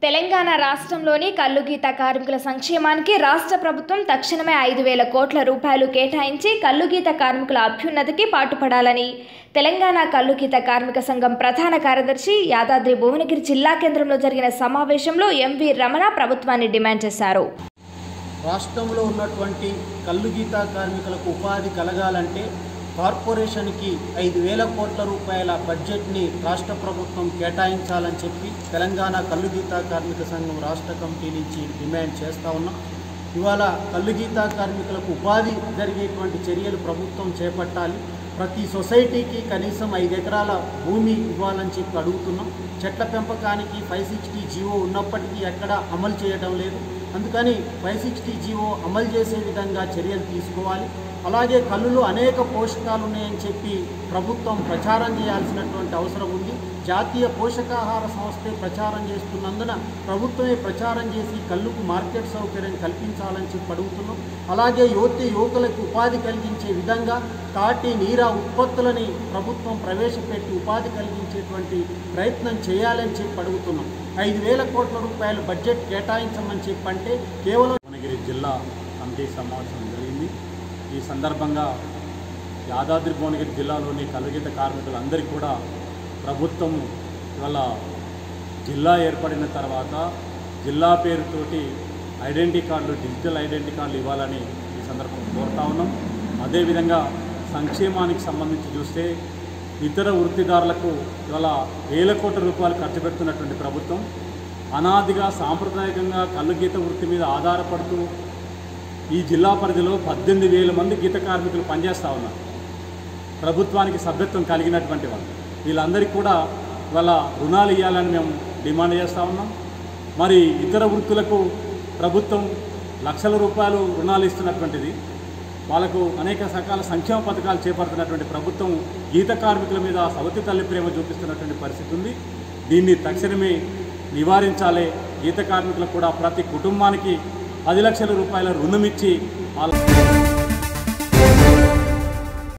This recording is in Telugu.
తెలంగాణ రాష్ట్రంలోని కల్లు గీత కార్మికుల సంక్షేమానికి రాష్ట్ర ప్రభుత్వం తక్షణమే ఐదు వేల కోట్ల రూపాయలు కేటాయించి కల్లు గీత కార్మికుల అభ్యున్నతికి పాటుపడాలని తెలంగాణ కల్లు గీత కార్మిక సంఘం ప్రధాన కార్యదర్శి యాదాద్రి భువనగిరి జిల్లా కేంద్రంలో జరిగిన సమావేశంలో ఎంవి రమణ ప్రభుత్వాన్ని డిమాండ్ చేశారు రాష్ట్రంలో ఉన్నటువంటి కల్లు గీత కార్మికులకు ఉపాధి కలగాలంటే కార్పొరేషన్కి ఐదు వేల కోట్ల రూపాయల బడ్జెట్ని రాష్ట్ర ప్రభుత్వం కేటాయించాలని చెప్పి తెలంగాణ కల్లు గీత కార్మిక సంఘం రాష్ట్ర కమిటీ నుంచి డిమాండ్ చేస్తూ ఉన్నాం ఇవాళ కల్లు గీత కార్మికులకు ఉపాధి జరిగేటువంటి చర్యలు ప్రభుత్వం చేపట్టాలి ప్రతి సొసైటీకి కనీసం ఐదు ఎకరాల భూమి ఇవ్వాలని చెప్పి అడుగుతున్నాం చెట్ల పెంపకానికి ఫైవ్ సిక్స్టీ జీవో ఉన్నప్పటికీ ఎక్కడ అమలు చేయడం లేదు అందుకని ఫైవ్ సిక్స్టీ జీవో అమలు చేసే విధంగా చర్యలు తీసుకోవాలి అలాగే కళ్ళులో అనేక పోషకాలు ఉన్నాయని చెప్పి ప్రభుత్వం ప్రచారం చేయాల్సినటువంటి అవసరం ఉంది జాతీయ పోషకాహార సంస్థే ప్రచారం చేస్తున్నందున ప్రభుత్వమే ప్రచారం చేసి కళ్ళుకు మార్కెట్ సౌకర్యం కల్పించాలని చెప్పి అడుగుతున్నాం అలాగే యువతి యువకులకు ఉపాధి కలిగించే విధంగా తాటి నీర ఉత్పత్తులని ప్రభుత్వం ప్రవేశపెట్టి ఉపాధి కలిగించేటువంటి ప్రయత్నం చేయాలని చెప్పి అడుగుతున్నాం ఐదు వేల కోట్ల రూపాయలు బడ్జెట్ కేటాయించమని చెప్పంటే కేవలం భువనగిరి జిల్లా కమిటీ సమావేశం జరిగింది ఈ సందర్భంగా యాదాద్రి భువనగిరి జిల్లాలోని కలుగిత కార్మికులందరికీ కూడా ప్రభుత్వం ఇవాళ జిల్లా ఏర్పడిన తర్వాత జిల్లా పేరుతోటి ఐడెంటిటీ కార్డులు డిజిటల్ ఐడెంటిటీ కార్డులు ఇవ్వాలని ఈ సందర్భంగా కోరుతా ఉన్నాం అదేవిధంగా సంక్షేమానికి సంబంధించి చూస్తే ఇతర వృత్తిదారులకు ఇవాళ వేల కోట్ల రూపాయలు ఖర్చు పెడుతున్నటువంటి ప్రభుత్వం అనాదిగా సాంప్రదాయకంగా కళ్ళు గీత వృత్తి మీద ఆధారపడుతూ ఈ జిల్లా పరిధిలో పద్దెనిమిది వేల మంది గీత కార్మికులు పనిచేస్తూ ఉన్నారు ప్రభుత్వానికి సభ్యత్వం కలిగినటువంటి వాళ్ళు వీళ్ళందరికీ కూడా వాళ్ళ రుణాలు ఇవ్వాలని మేము డిమాండ్ చేస్తూ ఉన్నాం మరి ఇతర వృత్తులకు ప్రభుత్వం లక్షల రూపాయలు రుణాలు ఇస్తున్నటువంటిది వాళ్ళకు అనేక రకాల సంక్షేమ పథకాలు చేపడుతున్నటువంటి ప్రభుత్వం గీత కార్మికుల మీద సవతి తల్లి ప్రేమ చూపిస్తున్నటువంటి పరిస్థితి ఉంది దీన్ని తక్షణమే నివారించాలి గీత కార్మికులకు కూడా ప్రతి కుటుంబానికి పది లక్షల రూపాయల రుణం ఇచ్చి వాళ్ళ